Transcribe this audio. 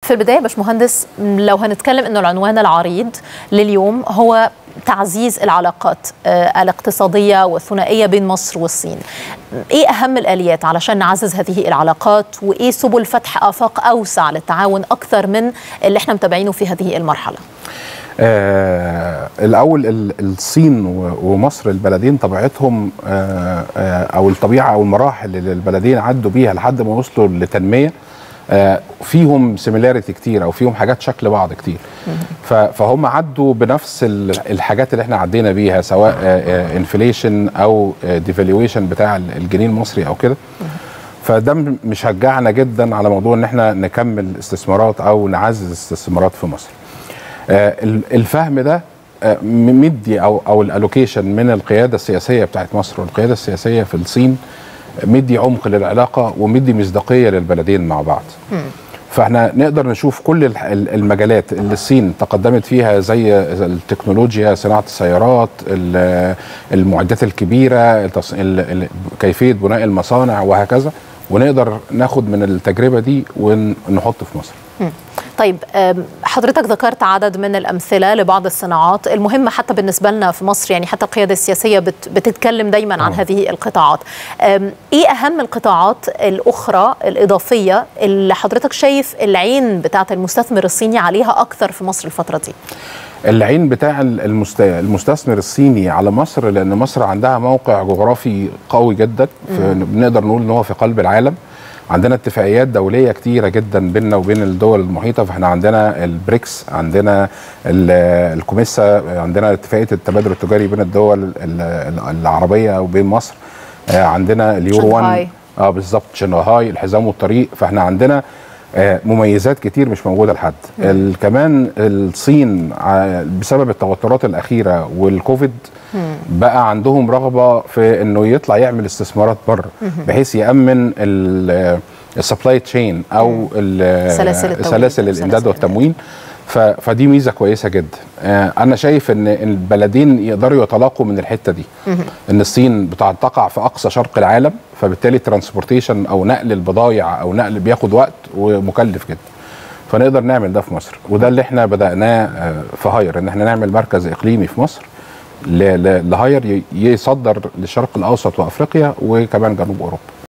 في البدايه يا باشمهندس لو هنتكلم انه العنوان العريض لليوم هو تعزيز العلاقات الاقتصاديه والثنائيه بين مصر والصين. ايه اهم الاليات علشان نعزز هذه العلاقات وايه سبل فتح افاق اوسع للتعاون اكثر من اللي احنا متابعينه في هذه المرحله؟ آه الاول الصين ومصر البلدين طبيعتهم آه آه او الطبيعه او المراحل اللي البلدين عدوا بيها لحد ما وصلوا لتنميه آه فيهم سيميلاريتي كتير او فيهم حاجات شكل بعض كتير فهم عدوا بنفس الحاجات اللي احنا عدينا بيها سواء انفليشن او ديفالويشن بتاع الجنيه المصري او كده فده مشجعنا جدا على موضوع ان احنا نكمل استثمارات او نعزز استثمارات في مصر الفهم ده مدي او او الالوكيشن من القياده السياسيه بتاعت مصر والقياده السياسيه في الصين مدي عمق للعلاقه ومدي مصداقيه للبلدين مع بعض. فاحنا نقدر نشوف كل المجالات اللي الصين تقدمت فيها زي التكنولوجيا صناعه السيارات المعدات الكبيره كيفيه بناء المصانع وهكذا ونقدر ناخد من التجربه دي ونحط في مصر. طيب حضرتك ذكرت عدد من الامثله لبعض الصناعات المهمه حتى بالنسبه لنا في مصر يعني حتى القياده السياسيه بتتكلم دايما عن هذه القطاعات ايه اهم القطاعات الاخرى الاضافيه اللي حضرتك شايف العين بتاعه المستثمر الصيني عليها اكثر في مصر الفتره دي العين بتاع المستثمر الصيني على مصر لان مصر عندها موقع جغرافي قوي جدا بنقدر نقول ان هو في قلب العالم عندنا اتفاقيات دوليه كتيره جدا بيننا وبين الدول المحيطه فاحنا عندنا البريكس عندنا الكوميسا عندنا اتفاقيه التبادل التجاري بين الدول العربيه وبين مصر عندنا اليورو 1 اه بالظبط شنغهاي الحزام والطريق فاحنا عندنا مميزات كتير مش موجوده لحد كمان الصين بسبب التوترات الاخيره والكوفيد بقى عندهم رغبه في انه يطلع يعمل استثمارات بره بحيث يامن السبلاي تشين او سلاسل, سلاسل الامداد والتموين فدي ميزه كويسه جدا انا شايف ان البلدين يقدروا يتلاقوا من الحته دي ان الصين تقع في اقصى شرق العالم فبالتالي ترانسبورتيشن او نقل البضائع او نقل بياخد وقت ومكلف جدا فنقدر نعمل ده في مصر وده اللي احنا بداناه في هاير ان احنا نعمل مركز اقليمي في مصر لهاير يصدر للشرق الاوسط وافريقيا وكمان جنوب اوروبا